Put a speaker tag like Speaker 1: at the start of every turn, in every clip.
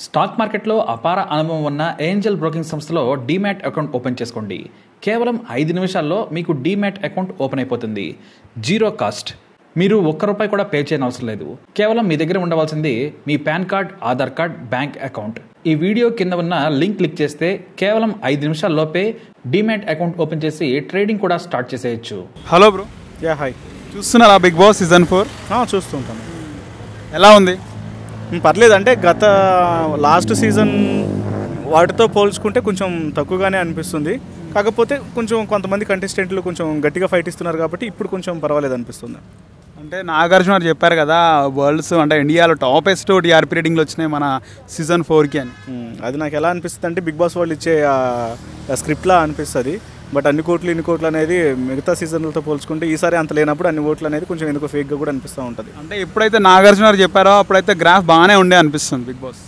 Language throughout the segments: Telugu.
Speaker 1: స్టాక్ మార్కెట్లో అపార అనుభవం ఉన్న ఏంజల్ బ్రోకింగ్ సంస్థలో డీమ్యాట్ అకౌంట్ ఓపెన్ చేసుకోండి కేవలం ఐదు నిమిషాల్లో మీకు డీమ్యాట్ అకౌంట్ ఓపెన్ అయిపోతుంది జీరో కాస్ట్ మీరు ఒక్క రూపాయి కూడా పే చేయని అవసరం లేదు కేవలం మీ దగ్గర ఉండవలసింది మీ PAN card Aadhaar card bank account ఈ వీడియో కింద ఉన్న లింక్ క్లిక్ చేస్తే కేవలం ఐదు నిమిషాల్లోపే డీమ్యాట్ అకౌంట్ ఓపెన్ చేసి ట్రేడింగ్ కూడా స్టార్ట్ చేసేయచ్చు
Speaker 2: హలో బ్రో
Speaker 3: యా హాయ్
Speaker 2: చూస్తున్నారా బిగ్ బాస్ సీజన్ ఫోర్
Speaker 3: చూస్తుంటాను
Speaker 2: ఎలా ఉంది
Speaker 3: ఉమ్, పర్లేదు అంటే గత లాస్ట్ సీజన్ వాటితో పోల్చుకుంటే కొంచెం తక్కువగానే అనిపిస్తుంది కాకపోతే కొంచెం కొంతమంది కంటెస్టెంట్లు కొంచెం గట్టిగా ఫైట్ ఇస్తున్నారు కాబట్టి ఇప్పుడు కొంచెం పర్వాలేదు అనిపిస్తుంది
Speaker 2: అంటే నాగార్జున గారు చెప్పారు కదా వరల్డ్స్ అంటే ఇండియాలో టాపెస్ట్ టీఆర్పీ రేటింగ్లు వచ్చినాయి మన సీజన్ ఫోర్కి అని
Speaker 3: ఉమ్, అది నాకు ఎలా అనిపిస్తుంది అంటే బిగ్ బాస్ వాళ్ళు ఇచ్చే స్క్రిప్ట్లా అనిపిస్తుంది బట్ అన్ని కోట్లు ఇన్ని కోట్లు అనేది మిగతా సీజన్లతో పోల్చుకుంటే ఈసారి అంత లేనప్పుడు అన్ని ఓట్లు అనేది కొంచెం ఎందుకో ఫేక్గా కూడా అనిపిస్తూ ఉంటుంది
Speaker 2: అంటే ఎప్పుడైతే నాగార్జున గారు చెప్పారో అప్పుడైతే గ్రాఫ్ బాగానే ఉండే అనిపిస్తుంది బిగ్ బాస్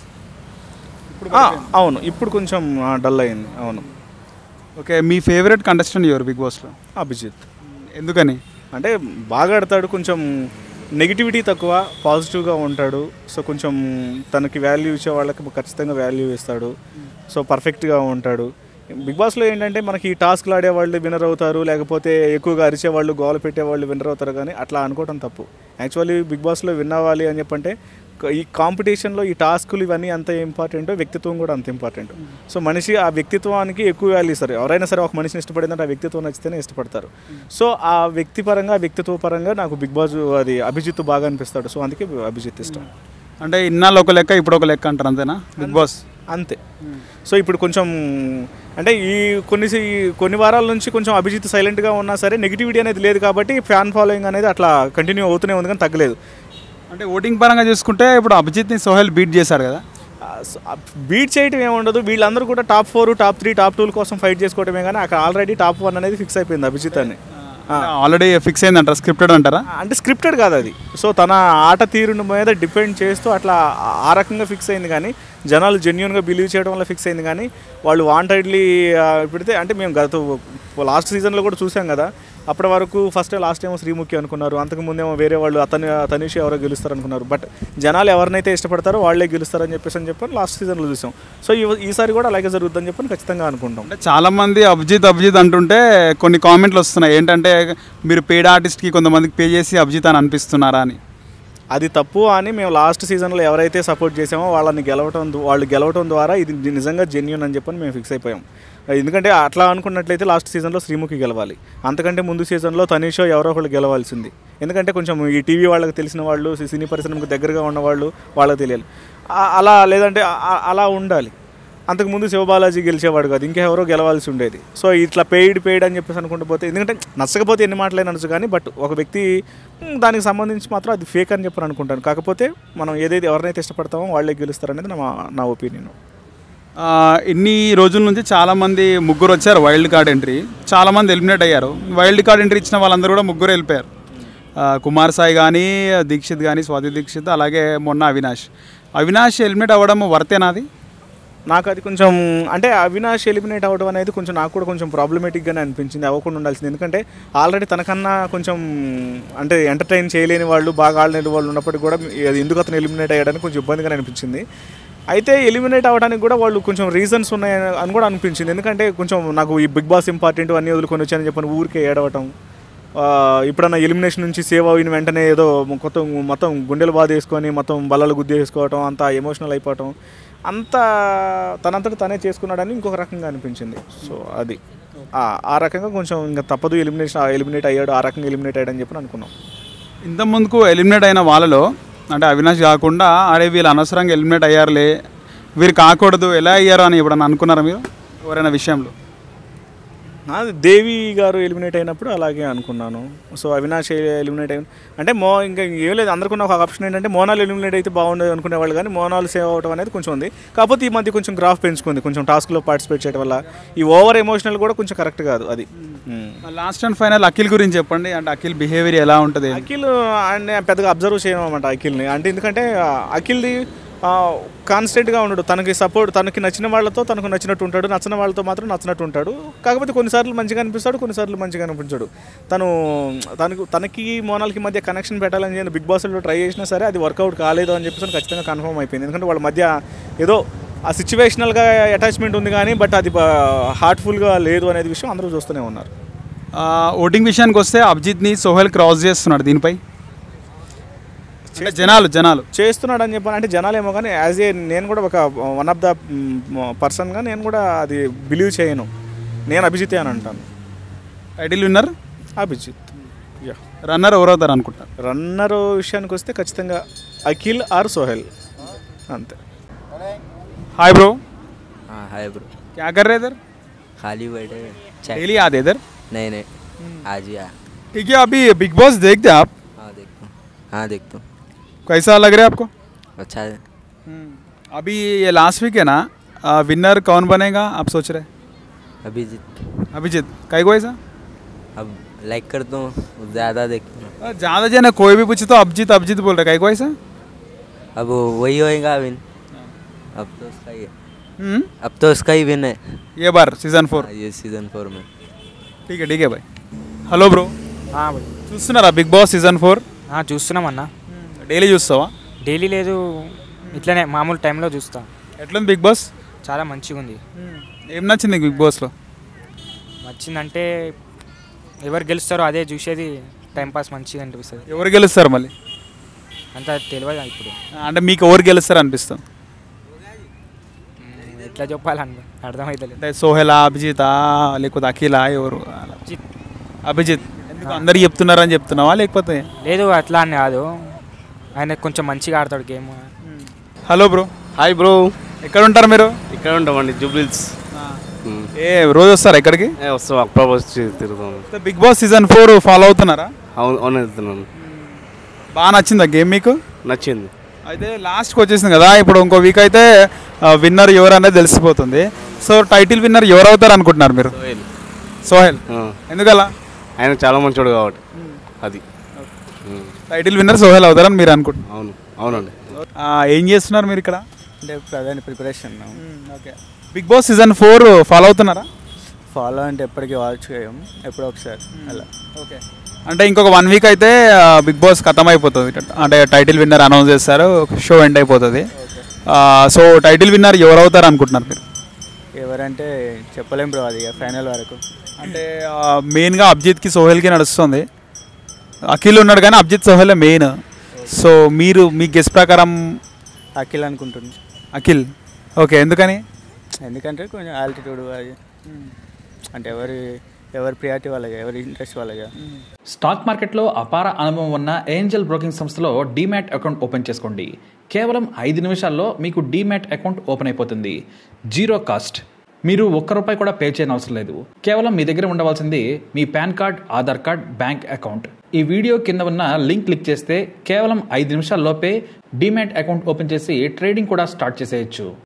Speaker 3: ఆ, అవును ఇప్పుడు కొంచెం డల్ అయింది అవును
Speaker 2: ఓకే మీ ఫేవరెట్ కంటెస్టెంట్ ఎవరు బిగ్ బాస్లో
Speaker 3: అభిజిత్
Speaker 2: ఎందుకని
Speaker 3: అంటే బాగా ఆడతాడు కొంచెం నెగిటివిటీ తక్కువ పాజిటివ్గా ఉంటాడు సో కొంచెం తనకి వాల్యూ ఇచ్చే వాళ్ళకి ఖచ్చితంగా వాల్యూ ఇస్తాడు సో పర్ఫెక్ట్గా ఉంటాడు బిగ్ బాస్లో ఏంటంటే మనకి ఈ టాస్క్లు ఆడేవాళ్ళు విన్నర్ అవుతారు లేకపోతే ఎక్కువగా అరిచేవాళ్ళు గోల పెట్టేవాళ్ళు విన్నర్ అవుతారు కానీ అట్లా అనుకోవడం తప్పు యాక్చువల్లీ బిగ్ బాస్లో విన్ అవ్వాలి అని చెప్పంటే క- ఈ కాంపిటీషన్లో ఈ టాస్కులు ఇవన్నీ అంత ఇంపార్టెంట్ వ్యక్తిత్వం కూడా అంత ఇంపార్టెంట్ సో మనిషి ఆ వ్యక్తిత్వానికి ఎక్కువ వాల్యూ ఇస్తారు ఎవరైనా సరే ఒక మనిషిని ఇష్టపడిందంటే ఆ వ్యక్తిత్వం నచ్చితేనే ఇష్టపడతారు సో ఆ వ్యక్తి పరంగా వ్యక్తిత్వ పరంగా నాకు బిగ్ బాస్ అది అభిజిత్ బాగా అనిపిస్తాడు సో అందుకే అభిజిత్ ఇష్టం
Speaker 2: అంటే ఇన్నాళ్ళు ఒక లెక్క ఇప్పుడు ఒక లెక్క అంటారు అంతేనా బిగ్ బాస్
Speaker 3: అంతే సో ఇప్పుడు కొంచెం అంటే ఈ కొన్ని ఈ కొన్ని వారాల నుంచి కొంచెం అభిజిత్ సైలెంట్గా ఉన్నా సరే నెగిటివిటీ అనేది లేదు కాబట్టి ఫ్యాన్ ఫాలోయింగ్ అనేది అట్లా కంటిన్యూ అవుతూనే ఉంది కానీ తగ్గలేదు
Speaker 2: అంటే ఓటింగ్ పరంగా చూసుకుంటే ఇప్పుడు అభిజిత్ని సోహెల్ బీట్ చేశారు కదా
Speaker 3: బీట్ చేయటం ఏముండదు వీళ్ళందరూ కూడా top four top three top టూల కోసం ఫైట్ చేసుకోవడమే కానీ అక్కడ ఆల్రెడీ టాప్ వన్ అనేది ఫిక్స్ అయిపోయింది అభిజిత్ అని
Speaker 2: ఆల్రెడీ ఫిక్స్ అయిందంటారా స్క్రిప్టెడ్ అంటారా
Speaker 3: అంటే స్క్రిప్టెడ్ కాదు అది సో తన ఆట తీరుని మీద డిపెండ్ చేస్తూ అట్లా ఆ రకంగా ఫిక్స్ అయింది కానీ జనాలు జెన్యున్గా బిలీవ్ చేయడం వల్ల ఫిక్స్ అయింది కానీ వాళ్ళు వాంటెడ్లీ పెడితే అంటే మేము గత లాస్ట్ సీజన్లో కూడా చూసాం కదా అప్పటి వరకు ఫస్ట్ లాస్ట్ ఏమో శ్రీముఖి అనుకున్నారు అంతకు ముందేమో వేరే వాళ్ళు అతను తనిషి ఎవరో గెలుస్తారు అనుకున్నారు బట్ జనాలు ఎవరినైతే ఇష్టపడతారో వాళ్ళే గెలుస్తారని చెప్పేసి అని చెప్పని లాస్ట్ సీజన్లో చూసాం సో ఈ- ఈసారి కూడా అలాగే జరుగుతుందని చెప్పని ఖచ్చితంగా అనుకుంటాం
Speaker 2: అంటే చాలా మంది అభిజిత్ అభిజిత్ అంటుంటే కొన్ని కామెంట్లు వస్తున్నాయి ఏంటంటే మీరు పేడ్ ఆర్టిస్ట్కి కొంతమందికి పే చేసి అభిజిత్ అని అనిపిస్తున్నారా అని
Speaker 3: అది తప్పు అని మేము లాస్ట్ సీజన్లో ఎవరైతే సపోర్ట్ చేసామో వాళ్ళని గెలవటం ద్వా- వాళ్ళు గెలవటం ద్వారా ఇది నిజంగా జెన్యున్ అని చెప్పని మేము ఫిక్స్ అయిపోయాం ఎందుకంటే అట్లా అనుకున్నట్లయితే లాస్ట్ సీజన్లో శ్రీముఖి గెలవాలి అంతకంటే ముందు సీజన్లో తనీషో ఎవరో ఒకళ్ళు గెలవాల్సింది ఎందుకంటే కొంచెం ఈ టీవీ వాళ్ళకి తెలిసిన వాళ్ళు సి- సినీ పరిశ్రమకు దగ్గరగా ఉన్నవాళ్ళు వాళ్ళకి తెలియాలి ఆ- అలా లేదంటే ఆ- ఆ- అలా ఉండాలి అంతకుముందు శివబాలాజీ గెలిచేవాడు కాదు ఇంకెవరో గెలవాల్సి ఉండేది సో ఇట్లా పెయిడ్ పెయిడ్ అని చెప్పేసి అనుకుంటూ పోతే ఎందుకంటే నచ్చకపోతే ఎన్ని మాటలైనా అనొచ్చు కానీ బట్ ఒక వ్యక్తి మ్, దానికి సంబంధించి మాత్రం అది ఫేక్ అని చెప్పి అనుకుంటాను కాకపోతే మనం ఏదైతే ఎవరినైతే ఇష్టపడతామో వాళ్ళే గెలుస్తారనేది నా నా ఒపీనియన్
Speaker 2: ఆ, ఇన్ని రోజుల నుంచి చాలామంది ముగ్గురు వచ్చారు వైల్డ్ కార్డ్ ఎంట్రీ చాలామంది ఎలిమినేట్ అయ్యారు వైల్డ్ కార్డ్ ఎంట్రీ ఇచ్చిన వాళ్ళందరూ కూడా ముగ్గురు వెళ్ళిపోయారు ఆ, కుమార్ సాయి కానీ దీక్షిత్ కానీ స్వాతి దీక్షిత్ అలాగే మొన్న అవినాష్ అవినాష్ ఎలిమినేట్ అవ్వడం వర్తేనాది
Speaker 3: నాకు అది కొంచెం అంటే అవినాష్ ఎలిమినేట్ అవ్వడం అనేది కొంచెం నాకు కూడా కొంచెం ప్రాబ్లమేటిక్గానే అనిపించింది అవ్వకుండా ఉండాల్సింది ఎందుకంటే ఆల్రెడీ తనకన్నా కొంచెం అంటే ఎంటర్టైన్ చేయలేని వాళ్ళు బాగా ఆడలేని వాళ్ళు ఉన్నప్పటికీ కూడా అది ఎందుకు అతను ఎలిమినేట్ అయ్యడానికి కొంచెం ఇబ్బందిగానే అనిపించింది అయితే ఎలిమినేట్ అవ్వడానికి కూడా వాళ్ళు కొంచెం రీజన్స్ ఉన్నాయి అని కూడా అనిపించింది ఎందుకంటే కొంచెం నాకు ఈ బిగ్ బాస్ ఇంపార్టెంట్ అన్నీ వదులుకొని వచ్చానని చెప్పని ఊరికే ఏడవటం ఆ, ఇప్పుడన్నా ఎలిమినేషన్ నుంచి సేవ్ అయిన వెంటనే ఏదో కొత్త మొత్తం గుండెలు బాధ వేసుకొని మొత్తం బల్లలు గుద్ది వేసుకోవటం అంత ఎమోషనల్ అయిపోవటం అంత తనంతట తనే చేసుకున్నాడని ఇంకొక రకంగా అనిపించింది సో అది ఆ- ఆ రకంగా కొంచెం ఇంకా తప్పదు ఎలిమినేషన్ ఎలిమినేట్ అయ్యాడు ఆ రకంగా ఎలిమినేట్ అయ్యాడని చెప్పి అనుకున్నాం
Speaker 2: ఇంత ముందుకు ఎలిమినేట్ అయిన వాళ్ళలో అంటే అవినాష్ కాకుండా అరే వీళ్ళు అనవసరంగా ఎలిమినేట్ అయ్యారులే వీరు కాకూడదు ఎలా అయ్యారు అని ఎప్పుడన్నా అనుకున్నారా మీరు ఎవరైనా విషయంలో
Speaker 3: నాది దేవి గారు ఎలిమినేట్ అయినప్పుడు అలాగే అనుకున్నాను సో అవినాష్ ఎలిమినేట్ అయిన అంటే మో ఇంకా ఏం లేదు అందరికీ ఒక ఆప్షన్ ఏంటంటే మోనాల్ ఎలిమినేట్ అయితే బాగుండేది అనుకునేవాళ్ళు కానీ మోనాల్ సేవ్ అవడం అనేది కొంచెం ఉంది కాకపోతే ఈ మధ్య కొంచెం గ్రాఫ్ పెంచుకుంది కొంచెం టాస్క్లో పార్టిసిపేట్ చేయడం వల్ల ఈ ఓవర్ ఎమోషనల్ కూడా కొంచెం కరెక్ట్ కాదు అది మ్మ్.
Speaker 2: లాస్ట్ అండ్ ఫైనల్ అఖిల్ గురించి చెప్పండి అంటే అఖిల్ బిహేవియర్ ఎలా ఉంటుంది
Speaker 3: అఖిల్ అండ్ పెద్దగా అబ్జర్వ్ చేయమన్నమాట అఖిల్ని అంటే ఎందుకంటే ఆ, అఖిల్ది కాన్స్టెంట్గా ఉండడు తనకి సపోర్ట్ తనకి నచ్చిన వాళ్ళతో తనకు నచ్చినట్టు ఉంటాడు నచ్చిన వాళ్ళతో మాత్రం నచ్చినట్టు ఉంటాడు కాకపోతే కొన్నిసార్లు మంచిగా అనిపిస్తాడు కొన్నిసార్లు మంచిగా అనిపించాడు తను తనకు తనకి మోనాల్కి మధ్య కనెక్షన్ పెట్టాలని చెప్పి బిగ్ బాస్లో ట్రై చేసినా సరే అది వర్కౌట్ కాలేదు అని చెప్పేసి ఖచ్చితంగా కన్ఫర్మ్ అయిపోయింది ఎందుకంటే వాళ్ళ మధ్య ఏదో ఆ సిచ్యువేషనల్గా అటాచ్మెంట్ ఉంది కానీ బట్ అది హార్ట్ఫుల్గా లేదు అనేది విషయం అందరూ చూస్తూనే ఉన్నారు
Speaker 2: ఆ, ఓటింగ్ విషయానికి వస్తే అభిజిత్ని సోహెల్ క్రాస్ చేస్తున్నాడు దీనిపై అంటే జనాలు జనాలు
Speaker 3: చేస్తున్నాడు అని చెప్పాను అంటే జనాలేమో కానీ యాజ్ ఏ నేను కూడా ఒక వన్ ఆఫ్ ద పర్సన్గా నేను కూడా అది బిలీవ్ చేయను నేను అభిజితే అని అంటాను
Speaker 2: title winner
Speaker 3: Abhijeet yeah
Speaker 2: runner ఎవరవుతారు అనుకుంటారు
Speaker 3: రన్నర్ విషయానికి వస్తే ఖచ్చితంగా అఖిల్ ఆర్ సోహెల్ అంతే
Speaker 2: హాయ్ బ్రో
Speaker 4: हाँ हाय ब्रो
Speaker 2: क्या कर रहे इधर
Speaker 4: खाली बैठे चाय
Speaker 2: डेली आते इधर
Speaker 4: नहीं नहीं आज ही आया
Speaker 2: ठीक है अभी बिग बॉस देखते आप
Speaker 4: हाँ देखता हूँ हाँ देखता हूँ
Speaker 2: कैसा लग रहा है आपको
Speaker 4: अच्छा है
Speaker 2: अभी ये लास्ट वीक है ना विनर कौन बनेगा आप सोच रहे
Speaker 4: अभिजीत
Speaker 2: अभिजीत कई को ऐसा
Speaker 4: अब लाइक करता हूँ ज़्यादा देखता हूँ
Speaker 2: अ, ज़्यादा जन है, कोई भी पूछे तो अभिजीत अभिजीत बोल रहे कई को ऐसा
Speaker 4: अब वही होएगा विन अब तो उसका ही है
Speaker 2: हम्म,
Speaker 4: अब तो उसका ही विन है
Speaker 2: ये बार सीजन फोर
Speaker 4: हाँ, ये सीजन फोर में
Speaker 2: ठीक है ठीक है भाई హలో బ్రో చూస్తున్నారా బిగ్ బాస్ సీజన్ ఫోర్
Speaker 5: ఆ, చూస్తున్నామన్నా
Speaker 2: డైలీ చూస్తావా
Speaker 5: డైలీ లేదు ఇట్లనే మామూలు టైంలో చూస్తా
Speaker 2: ఎట్లుంది బిగ్ బాస్
Speaker 5: చాలా మంచిగా ఉంది
Speaker 2: ఏం నచ్చింది బిగ్ బాస్లో
Speaker 5: నచ్చిందంటే ఎవరు గెలుస్తారో అదే చూసేది టైంపాస్ మంచిగా అనిపిస్తుంది
Speaker 2: ఎవరు గెలుస్తారు మళ్ళీ
Speaker 5: అంత తెలియదు ఇప్పుడు
Speaker 2: అంటే మీకు ఎవరు గెలుస్తారు అనిపిస్తుంది
Speaker 5: మ్, ఎట్లా చెప్పాలని అర్థమవుతలేదు
Speaker 2: అంటే సోహెలా అభిజితా లేకపోతే అఖిలా ఎవరు అలా.
Speaker 5: అభిజిత్.
Speaker 2: అభిజిత్ ఎందుకు అందరు చెప్తున్నారని చెప్తున్నావా లేకపోతే
Speaker 5: లేదు అట్లా అని కాదు ఆయన కొంచెం మంచిగా ఆడతాడు game
Speaker 2: hello bro
Speaker 6: hi bro
Speaker 2: ఎక్కడ ఉంటారు మీరు
Speaker 6: ఇక్కడ ఉంటామండి జూబ్లీస్
Speaker 2: ఏ రోజు వస్తారా ఇక్కడికి
Speaker 6: వస్తాం అక్టోబర్ వచ్చి తిరుగుతాం
Speaker 2: Bigg Boss season four follow అవుతున్నారా
Speaker 6: అవును అవును వెళ్తున్నాను
Speaker 2: బాగా నచ్చిందా గేమ్ మీకు
Speaker 6: నచ్చింది
Speaker 2: అయితే లాస్ట్కి వచ్చేసింది కదా ఇప్పుడు ఇంకో వీక్ అయితే విన్నర్ ఎవరు అనేది తెలిసిపోతుంది సో టైటిల్ విన్నర్ ఎవరు అవుతారు అనుకుంటున్నారు మీరు
Speaker 6: సోహెల్.
Speaker 2: సోహెల్
Speaker 6: ఆ,
Speaker 2: ఎందుకలా
Speaker 6: ఆయన చాలా మంచోడు కాబట్టి అది ఉమ్,
Speaker 2: టైటిల్ విన్నర్ సోహెల్ అవుతారని మీరు అనుకుంటున్నారు
Speaker 6: అవును అవునండి
Speaker 2: ఆ, ఏం చేస్తున్నారు మీరు ఇక్కడ
Speaker 7: అంటే ప్రధాన preparation
Speaker 2: okay Bigg Boss season four follow అవుతున్నారా
Speaker 7: ఫాలో అంటే ఎప్పటికీ వాచ్ చేయం ఎప్పుడో ఒకసారి అలా
Speaker 2: ఓకే అంటే ఇంకొక వన్ వీక్ అయితే బిగ్ బాస్ ఖతం అయిపోతుంది అంటే టైటిల్ విన్నర్ అనౌన్స్ చేస్తారు షో ఎండ్ అయిపోతుంది సో టైటిల్ విన్నర్ ఎవరు అవుతారు అనుకుంటున్నారు మీరు
Speaker 7: ఎవరంటే చెప్పలేం బ్రో అది ఫైనల్ వరకు
Speaker 2: అంటే మెయిన్గా అభిజిత్కి సోహెల్కి నడుస్తుంది అఖిల్ ఉన్నాడు కానీ అభిజిత్ సోహెల్ మెయిన్ సో మీరు మీ గెస్ ప్రకారం
Speaker 7: అఖిల్ అనుకుంటుంది
Speaker 2: అఖిల్ ఓకే ఎందుకని
Speaker 7: ఎందుకంటే కొంచెం ఆల్టిట్యూడ్ అది అంటే ఎవరి ఎవరి ప్రియారిటీ వాళ్ళగా ఎవరి ఇంట్రెస్ట్ వాళ్ళగా
Speaker 1: స్టాక్ మార్కెట్లో అపార అనుభవం ఉన్న ఏంజల్ బ్రోకింగ్ సంస్థలో డీమ్యాట్ అకౌంట్ ఓపెన్ చేసుకోండి కేవలం ఐదు నిమిషాల్లో మీకు డీమ్యాట్ అకౌంట్ ఓపెన్ అయిపోతుంది జీరో కాస్ట్ మీరు ఒక్క రూపాయి కూడా పే చేయని అవసరం లేదు కేవలం మీ దగ్గర ఉండవలసింది మీ PAN card Aadhaar card bank account ఈ వీడియో కింద ఉన్న లింక్ క్లిక్ చేస్తే కేవలం ఐదు నిమిషాల్లోపే డీమ్యాట్ అకౌంట్ ఓపెన్ చేసి ట్రేడింగ్ కూడా స్టార్ట్ చేసేయచ్చు